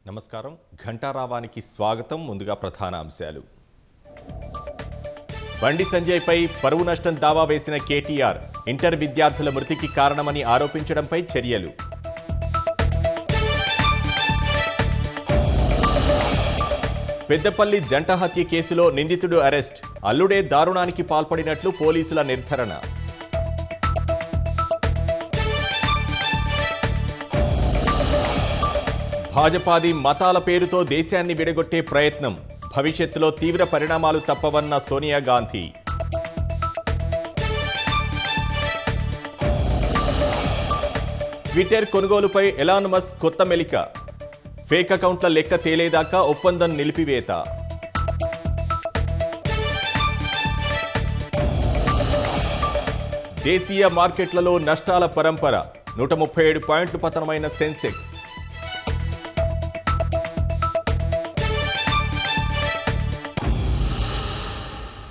నమస్కారం ఘంటారావానికి స్వాగతం ముందుగా ప్రధాన అంశాలు బండి సంజయ్పై పరువు నష్టం దావా వేసిన కేటీఆర్ ఇంటర్ విద్యార్థుల మృతికి కారణమని ఆరోపించడంపై చర్యలు పెద్దపల్లి జంట హత్య కేసులో నిందితుడు అరెస్ట్ అల్లుడే దారుణానికి పాల్పడినట్లు పోలీసుల నిర్ధారణ భాజపాది మతాల పేరుతో దేశాన్ని విడగొట్టే ప్రయత్నం భవిష్యత్తులో తీవ్ర పరిణామాలు తప్పవన్న సోనియా గాంధీ ట్విట్టర్ కొనుగోలుపై ఎలాన్ మస్క్ కొత్త మెలిక ఫేక్ అకౌంట్ల లెక్క తేలేదాకా ఒప్పందం నిలిపివేత దేశీయ మార్కెట్లలో నష్టాల పరంపర నూట ముప్పై ఏడు పాయింట్లు పతనమైన సెన్సెక్స్